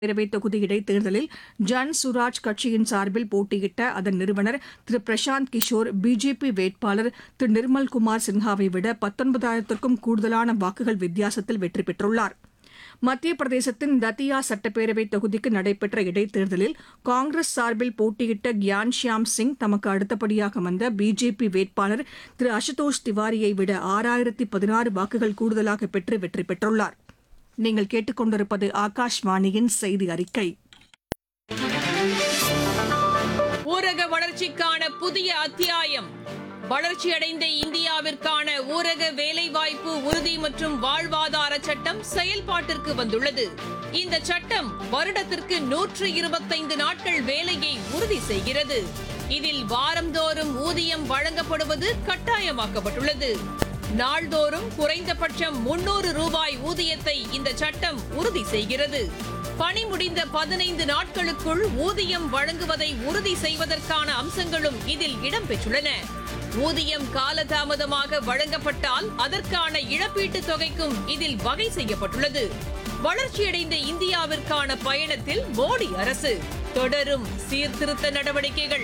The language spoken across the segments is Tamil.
பேரவைத் தொகுதி இடைத்தேர்தலில் ஜன் சுராஜ் கட்சியின் சார்பில் போட்டியிட்ட அதன் நிறுவனர் திரு பிரசாந்த் கிஷோர் பிஜேபி வேட்பாளர் திரு நிர்மல்குமார் சின்ஹாவை விட பத்தொன்பதாயிரத்திற்கும் கூடுதலான வாக்குகள் வித்தியாசத்தில் வெற்றி பெற்றுள்ளார் மத்திய பிரதேசத்தின் தத்தியா சட்டப்பேரவைத் தொகுதிக்கு நடைபெற்ற இடைத்தேர்தலில் காங்கிரஸ் சார்பில் போட்டியிட்ட கியான் ஷியாம் சிங் தமக்கு அடுத்தபடியாக வந்த பிஜேபி வேட்பாளர் திரு அசுதோஷ் திவாரியை விட ஆறாயிரத்தி பதினாறு வாக்குகள் கூடுதலாக பெற்று வெற்றி பெற்றுள்ளார் நீங்கள் கேட்டுக்கொண்டிருப்பது ஆகாஷ்வாணியின் செய்தி அறிக்கை ஊரக வளர்ச்சிக்கான புதிய அத்தியாயம் வளர்ச்சியடைந்த இந்தியாவிற்கான ஊரக வேலைவாய்ப்பு உறுதி மற்றும் வாழ்வாதார சட்டம் செயல்பாட்டிற்கு வந்துள்ளது இந்த சட்டம் வருடத்திற்கு நூற்று இருபத்தைந்து நாட்கள் வேலையை உறுதி செய்கிறது இதில் வாரந்தோறும் ஊதியம் வழங்கப்படுவது கட்டாயமாக்கப்பட்டுள்ளது நாள்தோறும் குறைந்தபட்சம் முன்னூறு ரூபாய் ஊதியத்தை இந்த சட்டம் உறுதி செய்கிறது பணி முடிந்த பதினைந்து நாட்களுக்குள் ஊதியம் வழங்குவதை உறுதி செய்வதற்கான அம்சங்களும் இதில் இடம்பெற்றுள்ளன ஊதியம் காலதாமதமாக வழங்கப்பட்டால் அதற்கான இழப்பீட்டுத் தொகைக்கும் இதில் வகை செய்யப்பட்டுள்ளது வளர்ச்சியடைந்த இந்தியாவிற்கான பயணத்தில் மோடி அரசு தொடரும் சீர்திருத்த நடவடிக்கைகள்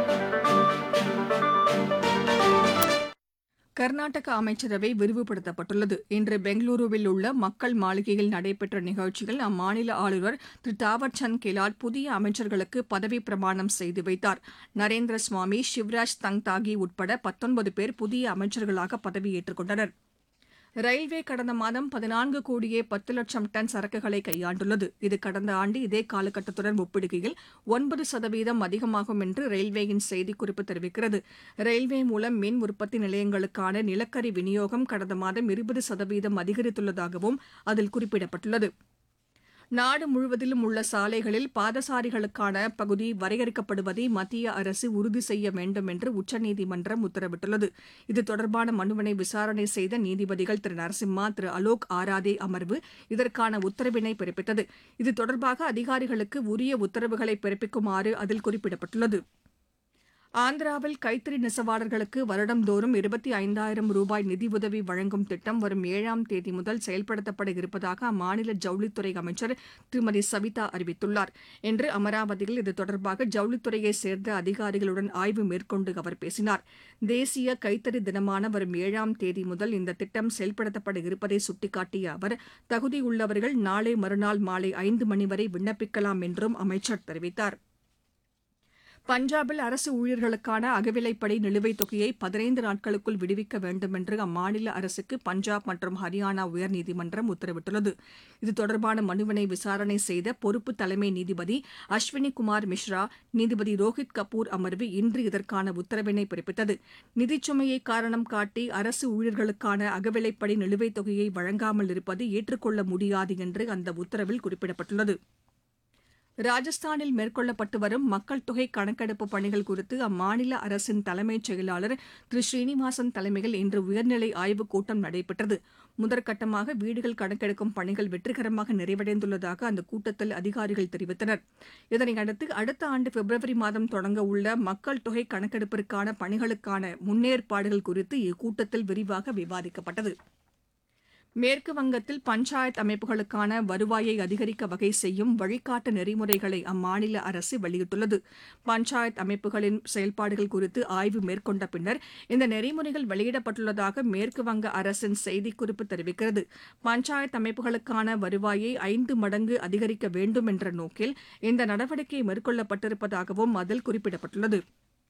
கர்நாடக அமைச்சரவை விரிவுபடுத்தப்பட்டுள்ளது இன்று பெங்களூருவில் உள்ள மக்கள் மாளிகையில் நடைபெற்ற நிகழ்ச்சியில் அம்மாநில ஆளுநர் திரு தாவர்சந்த் கெலாட் புதிய அமைச்சர்களுக்கு பதவிப் பிரமாணம் செய்து வைத்தார் நரேந்திர சுவாமி சிவராஜ் தங்தாகி உட்பட பத்தொன்பது பேர் புதிய அமைச்சர்களாக பதவியேற்றுக் கொண்டனர் ரயில்வே கடந்த மாதம் பதினான்கு கோடியே பத்து லட்சம் டன் சரக்குகளை கையாண்டுள்ளது இது கடந்த ஆண்டு இதே காலகட்டத்துடன் ஒப்பிடுகையில் ஒன்பது சதவீதம் அதிகமாகும் என்று ரயில்வேயின் செய்திக்குறிப்பு தெரிவிக்கிறது ரயில்வே மூலம் மின் உற்பத்தி நிலையங்களுக்கான நிலக்கரி விநியோகம் கடந்த மாதம் இருபது சதவீதம் அதிகரித்துள்ளதாகவும் அதில் குறிப்பிடப்பட்டுள்ளது நாடு முழுவதிலும் உள்ள சாலைகளில் பாதசாரிகளுக்கான பகுதி வரையறுக்கப்படுவதை மத்திய அரசு உறுதி செய்ய வேண்டும் என்று உச்சநீதிமன்றம் உத்தரவிட்டுள்ளது இது தொடர்பான மனுவினை விசாரணை செய்த நீதிபதிகள் திரு நரசிம்மா திரு அலோக் ஆராதே அமர்வு இதற்கான உத்தரவினை பிறப்பித்தது இது தொடர்பாக அதிகாரிகளுக்கு உரிய உத்தரவுகளை பிறப்பிக்குமாறு அதில் குறிப்பிடப்பட்டுள்ளது ஆந்திராவில் கைத்தறி நெசவாளர்களுக்கு வருடந்தோறும் இருபத்தி ஐந்தாயிரம் ரூபாய் நிதியுதவி வழங்கும் திட்டம் வரும் ஏழாம் தேதி முதல் செயல்படுத்தப்பட இருப்பதாக அம்மாநில ஜவுளித்துறை அமைச்சர் திருமதி சவிதா அறிவித்துள்ளார் இன்று அமராவதியில் இது தொடர்பாக ஜவுளித்துறையைச் சேர்ந்த அதிகாரிகளுடன் ஆய்வு மேற்கொண்டு அவர் பேசினார் தேசிய கைத்தறி தினமான வரும் ஏழாம் தேதி முதல் இந்த திட்டம் செயல்படுத்தப்பட இருப்பதை சுட்டிக்காட்டிய அவர் தகுதியுள்ளவர்கள் நாளை மறுநாள் மாலை ஐந்து மணி வரை விண்ணப்பிக்கலாம் என்றும் அமைச்சர் தெரிவித்தார் பஞ்சாபில் அரசு ஊழியர்களுக்கான அகவிலைப்படி நிலுவைத் தொகையை பதினைந்து நாட்களுக்குள் விடுவிக்க வேண்டும் என்று அம்மாநில அரசுக்கு பஞ்சாப் மற்றும் ஹரியானா உயர்நீதிமன்றம் உத்தரவிட்டுள்ளது இது தொடர்பான மனுவினை விசாரணை செய்த பொறுப்பு தலைமை நீதிபதி அஸ்வினி குமார் மிஸ்ரா நீதிபதி ரோஹித் கபூர் அமர்வு இன்று இதற்கான உத்தரவினை பிறப்பித்தது நிதிச்சுமையை காரணம் காட்டி அரசு ஊழியர்களுக்கான அகவிலைப்படி நிலுவைத் தொகையை வழங்காமல் இருப்பது ஏற்றுக்கொள்ள முடியாது என்று அந்த உத்தரவில் குறிப்பிடப்பட்டுள்ளது ராஜஸ்தானில் மேற்கொள்ளப்பட்டு வரும் மக்கள் தொகை கணக்கெடுப்பு பணிகள் குறித்து அம்மாநில அரசின் தலைமைச் செயலாளர் திரு ஸ்ரீனிவாசன் தலைமையில் இன்று உயர்நிலை ஆய்வுக் கூட்டம் நடைபெற்றது முதற்கட்டமாக வீடுகள் கணக்கெடுக்கும் பணிகள் வெற்றிகரமாக நிறைவடைந்துள்ளதாக அந்த கூட்டத்தில் அதிகாரிகள் தெரிவித்தனர் இதனையடுத்து அடுத்த ஆண்டு பிப்ரவரி மாதம் தொடங்க உள்ள மக்கள் தொகை கணக்கெடுப்பிற்கான பணிகளுக்கான முன்னேற்பாடுகள் குறித்து இக்கூட்டத்தில் விரிவாக விவாதிக்கப்பட்டது மேற்கு வங்கத்தில் பஞ்சாயத் அமைப்புகளுக்கான வருவாயை அதிகரிக்க வகை செய்யும் வழிகாட்டு நெறிமுறைகளை அம்மாநில அரசு வெளியிட்டுள்ளது பஞ்சாயத் அமைப்புகளின் செயல்பாடுகள் குறித்து ஆய்வு மேற்கொண்ட பின்னர் இந்த நெறிமுறைகள் வெளியிடப்பட்டுள்ளதாக மேற்கு வங்க அரசின் செய்திக்குறிப்பு தெரிவிக்கிறது பஞ்சாயத் அமைப்புகளுக்கான வருவாயை ஐந்து மடங்கு அதிகரிக்க வேண்டும் என்ற நோக்கில் இந்த நடவடிக்கை மேற்கொள்ளப்பட்டிருப்பதாகவும் அதில் குறிப்பிடப்பட்டுள்ளது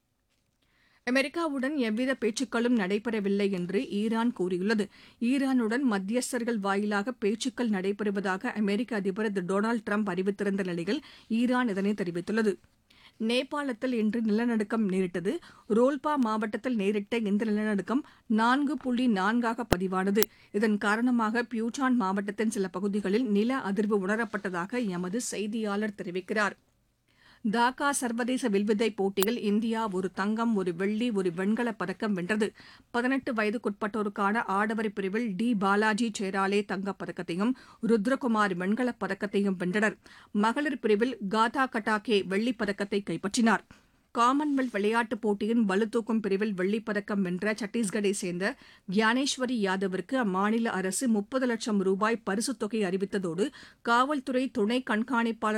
அமெரிக்காவுடன் எவ்வித பேச்சுக்களும் நடைபெறவில்லை என்று ஈரான் கூறியுள்ளது ஈரானுடன் மத்தியஸ்தர்கள் வாயிலாக பேச்சுக்கள் நடைபெறுவதாக அமெரிக்க அதிபர் திரு டொனால்டு ட்ரம்ப் அறிவித்திருந்த நிலையில் ஈரான் இதனை தெரிவித்துள்ளது நேபாளத்தில் இன்று நிலநடுக்கம் நேரிட்டது ரோல்பா மாவட்டத்தில் நேரிட்ட இந்த நிலநடுக்கம் நான்கு புள்ளி நான்காக பதிவானது இதன் காரணமாக பியூட்டான் மாவட்டத்தின் சில பகுதிகளில் நில அதிர்வு உணரப்பட்டதாக எமது செய்தியாளர் தெரிவிக்கிறார் டாக்கா சர்வதேச வில்வித்தை போட்டியில் இந்தியா ஒரு தங்கம் ஒரு வெள்ளி ஒரு வெண்கலப் பதக்கம் வென்றது பதினெட்டு வயதுக்குட்பட்டோருக்கான ஆடவர் பிரிவில் டி பாலாஜி சேராலே தங்கப் பதக்கத்தையும் ருத்ரகுமார் வெண்கலப் பதக்கத்தையும் வென்றனர் மகளிர் பிரிவில் காதா கட்டாகே வெள்ளிப் பதக்கத்தை கைப்பற்றினார் காமன்வெல்த் விளையாட்டுப் போட்டியின் பளுதூக்கும் பிரிவில் வெள்ளிப் பதக்கம் வென்ற சத்தீஸ்கரை சேர்ந்த கியானேஸ்வரி யாதவிற்கு அம்மாநில அரசு முப்பது லட்சம் ரூபாய் பரிசுத் தொகை அறிவித்ததோடு காவல்துறை துணை கண்காணிப்பாளர்